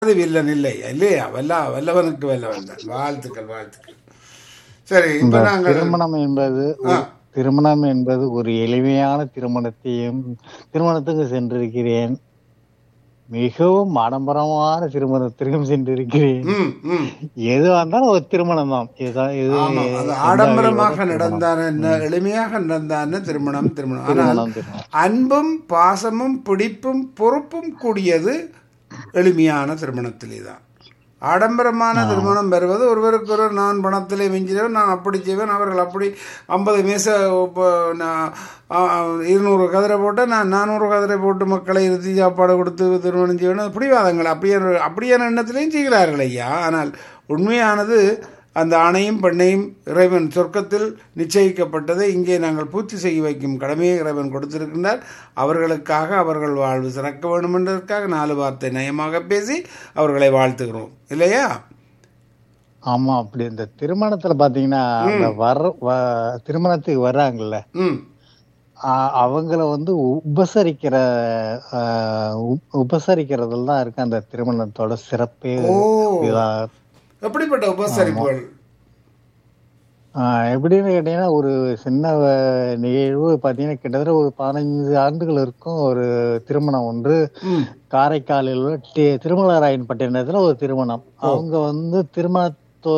அது வில்லன் இல்லை இல்லையா வல்ல வல்லவனுக்கு வல்லவன் தான் வாழ்த்துக்கள் வாழ்த்துக்கள் சரி இப்ப இந்த நாங்கள் திருமணம் என்பது ஒரு- திருமணம் என்பது ஒரு எளிமையான திருமணத்தையும் திருமணத்துக்கு சென்றிருக்கிறேன் மிகவும் ஆடம்பரமான திருமணத்திற்கும் சென்றிருக்கிறேன் ம் ம் எது வந்தாலும் ஒரு திருமணம் தான் இதுதான் இது ஆமா அது எந்த ஆடம்பரமாக வகையிலும் நடந்தான என்ன, எளிமையாக நடந்தான திருமணம் திருமணம் ஆனால் திருமணம் திருமணம் அன்பும் பாசமும் பிடிப்பும் பொறுப்பும் கூடியது எளிமையான திருமணத்திலே தான் ஆடம்பரமான திருமணம் பெறுவது ஒருவருக்கு ஒருவர் நான் பணத்திலே மிஞ்சினவன் நான் அப்படி செய்வேன் அவர்கள் அப்படி ஐம்பது மேச இப்போ நான் ஆ, இருநூறு கதிரை போட்டால் நான் நானூறு கதிரை போட்டு மக்களை இருத்தி சாப்பாடு கொடுத்து திருமணம் செய்யணும் பிடிவாதங்கள் அப்படியே அப்படியான எண்ணத்திலையும் செய்கிறார்கள் ஐயா ஆனால் உண்மையானது அந்த ஆணையும் பெண்ணையும் இறைவன் சொர்க்கத்தில் நிச்சயிக்கப்பட்டதை இங்கே நாங்கள் பூர்த்தி செய்ய வைக்கும் கடமையை இறைவன் கொடுத்திருக்கின்றார் அவர்களுக்காக அவர்கள் வாழ்வு சிறக்க வேண்டும் என்பதற்காக நாலு வார்த்தை நயமாக பேசி அவர்களை வாழ்த்துகிறோம் இல்லையா ஆமா அப்படி இந்த திருமணத்துல பாத்தீங்கன்னா அந்த வர வ- திருமணத்துக்கு வர்றாங்கல்ல ம் ஆ- அவங்கள வந்து உபசரிக்கிற ஆ, உப்- உபசரிக்கிறதுல தான் இருக்கு அந்த திருமணத்தோட சிறப்பே ஓ இதா எப்படிப்பட்ட உபசரிப்புகள் ஆ, எப்படின்னு கேட்டீங்கன்னா ஒரு சின்ன அஹ், நிகழ்வு பாத்தீங்கன்னா கிட்டத்தட்ட ஒரு பதினைஞ்சு ஆண்டுகள் இருக்கும் ஒரு திருமணம் ஒன்று ம் காரைக்காலில் உள்ள டி- திருமலராயன் பட்டினத்துல ஒரு திருமணம் அவங்க வந்து திருமணத்தோ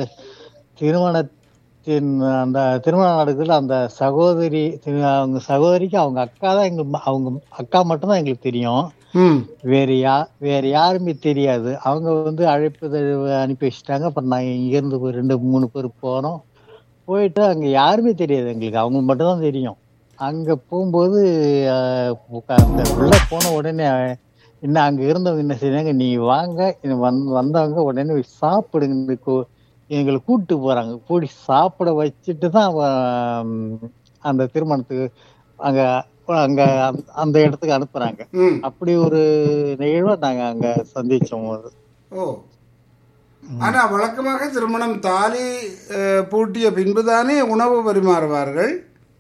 திருமணத்தின் அந்த திருமணம் நடக்குதுல அந்த சகோதரி திரு- அவங்க சகோதரிக்கு அவங்க அக்கா தான் எங்களுக்கு அவங்க அக்கா மட்டும்தான் எங்களுக்கு தெரியும் ம் வேற யா வேற யாருமே தெரியாது அவங்க வந்து அழைப்புதழ் அனுப்பி வச்சுட்டாங்க அப்புறம் நாங்கள் இங்கேருந்து ஒரு ரெண்டு மூணு பேர் போனோம் போயிட்டு அங்கே யாருமே தெரியாது எங்களுக்கு அவங்க மட்டும்தான் தெரியும் அங்கே போகும்போது ஆஹ், உக்கா- அந்த உள்ள போன உடனே என்ன அங்கே இருந்தவங்க என்ன செய்றாங்க நீ வாங்க இது வந் வந்தவங்க உடனே போய் சாப்பிடுங்க இந்த கோ- எங்களை கூப்பிட்டு போறாங்க கூடி சாப்பிட வச்சுட்டு தான் அவ- அந்த திருமணத்துக்கு அங்க அங்க அந்த- அந்த இடத்துக்கு அனுப்புறாங்க ம் அப்படி ஒரு நிகழ்வை நாங்க அங்க சந்திச்சோம் போது ஓ ஆனா வழக்கமாக திருமணம் தாலி அஹ், பூட்டிய பின்புதானே உணவு பரிமாறுவார்கள்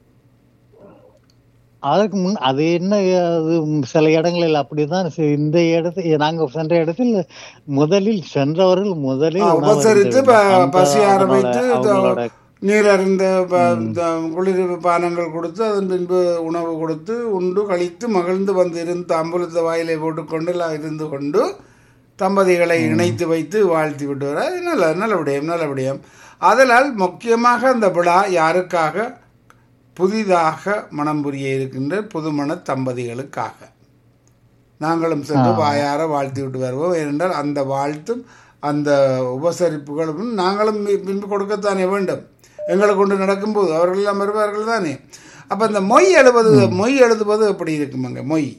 அதற்கு முன் அது என்ன அது சில இடங்களில் அப்படிதான் சி- இந்த இடத்து நாங்க சென்ற இடத்தில் முதலில் சென்றவர்கள் முதலில் ஆ, உணவு உபசரித்து அருந்த ப- வேண்டும். அந்த பசி ஆற அவங்களோட- வைத்து அவங்களோட நீர் அருந்த ப- த- குளிர் பானங்கள் கொடுத்து அதன் பின்பு உணவு கொடுத்து உண்டு கழித்து மகிழ்ந்து வந்து இருந்து அம்புலத்தை வாயிலை போட்டுக்கொண்டு எல்லாம் இருந்து கொண்டு தம்பதிகளை இணைத்து வைத்து வாழ்த்தி விட்டு வர அது நல்ல நல்ல விடயம் நல்ல விடயம் அதனால் முக்கியமாக அந்த விழா யாருக்காக புதிதாக மனம் புரிய இருக்கின்ற புதுமண தம்பதிகளுக்காக நாங்களும் சென்று வாயார வாழ்த்தி விட்டு வருவோம் ஏனென்றால் அந்த வாழ்த்தும் அந்த உபசரிப்புகளும் நாங்களும் பி- பின்பு கொடுக்கத்தானே வேண்டும் எங்களை கொண்டு நடக்கும்போது அவர்கள் எல்லாம் வருவார்கள் தானே அப்ப இந்த மொய் எழுவது மொய் எழுதுவது எப்படி இருக்குமாங்க மொய்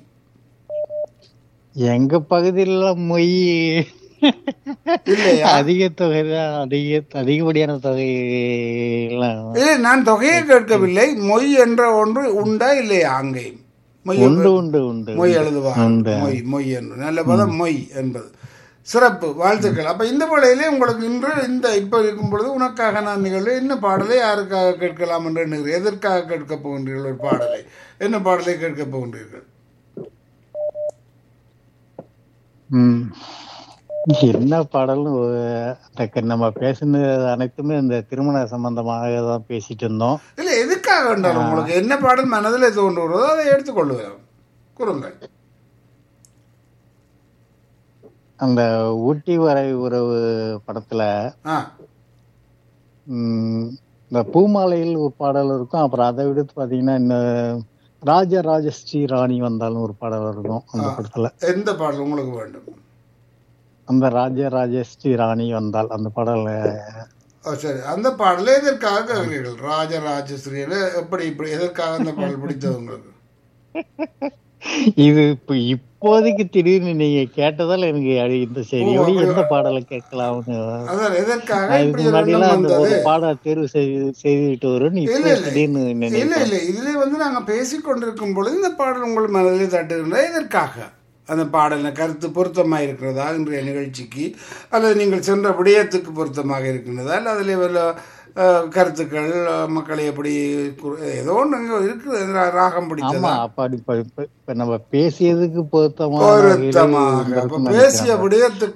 எங்க பகுதியில மொய் இல்லையா அதிக தொகை தான் அதிக அதிகப்படியான தொகை எல்லாம் இல்லை நான் தொகையை கேட்கவில்லை மொய் என்ற ஒன்று உண்டா இல்லையா அங்கே மொய் உண்டு உண்டு உண்டு மொய் எழுதுவார் உண்டு. மொய் மொய் என்று நல்ல பதம் மொய் என்பது சிறப்பு வாழ்த்துக்கள் அப்ப இந்த பாடலே உங்களுக்கு இன்று இந்த இப்ப இருக்கும் பொழுது உனக்காக நான் நிகழ்வு என்ன பாடலை யாருக்காக கேட்கலாம் என்று எண்ணுகிறீர்கள் எதற்காக கேட்கப் போகின்றீர்கள் ஒரு பாடலை என்ன பாடலை கேட்கப் போகின்றீர்கள் ம். என்ன பாடல்னு ஒரு- அந்த நம்ம பேசுனது அனைத்துமே இந்த திருமண சம்பந்தமாக தான் பேசிட்டு இருந்தோம் இல்லை எதுக்காக வேண்டாம் உங்களுக்கு என்ன பாடல் மனதில் தோன்றுகிறதோ அதை எடுத்துக்கொள்ளுவேன் கூறுங்கள் அந்த ஊட்டி வரை உறவு படத்துல ஆ ம், இந்த பூமாலையில் ஒரு பாடல் இருக்கும் அப்புறம் அதை விடுத்து பாத்தீங்கன்னா இந்த ராஜராஜ ஸ்ரீ ராணி வந்தாலும் ஒரு பாடல் இருக்கும் அந்த படத்துல எந்த பாடல் உங்களுக்கு வேண்டும் அந்த ராஜராஜ ஸ்ரீ ராணி வந்தால் அந்த பாடல் ஓ சரி அந்த பாடலை எதற்காக கேட்கிறீர்கள் ராஜராஜஸ்ரீல எப்படி இப்படி எதற்காக அந்த பாடல் பிடித்தது உங்களுக்கு இது இப்ப இப்போதைக்கு திடீர்னு நீங்க கேட்டதால எனக்கு அது இந்த செய்தியோட எந்த பாடலை கேட்கலாம்னு அதான் எதற்காக நான் இப்படி இதுக்கு ஒரு எண்ணம் முன்னாடிலாம் அந்த வந்தது ஒரு பாடம் தேர்வு செய்து செய்துட்டு வரும் இல்ல, இப்போ இல்ல. திடீர்னு இல்ல நினைக்கிறேன் இல்ல இதுல வந்து நாங்க பேசிக்கொண்டிருக்கும் பொழுது இந்த பாடல் உங்கள் மனதிலே தட்டுகின்ற எதற்காக அந்த பாடல கருத்து பொருத்தமாக இருக்கிறதா இன்றைய நிகழ்ச்சிக்கு அல்லது நீங்கள் சென்ற விடயத்துக்கு பொருத்தமாக இருக்கின்றதா அல்ல அதில் வல்ல அஹ், கருத்துக்கள் அஹ், மக்களை எப்படி கு- ஏதோ ஒன்று இருக்குது ரா- ராகம் ஆமா பிடிச்சதா அப்ப இப்ப இப்ப இப்ப நம்ம பேசியதுக்கு பொருத்தமான வகையில பொருத்தமாக அப்ப இருந்திருக்கும்னு பேசிய நினைக்கிறேன். விடயத்துக்கு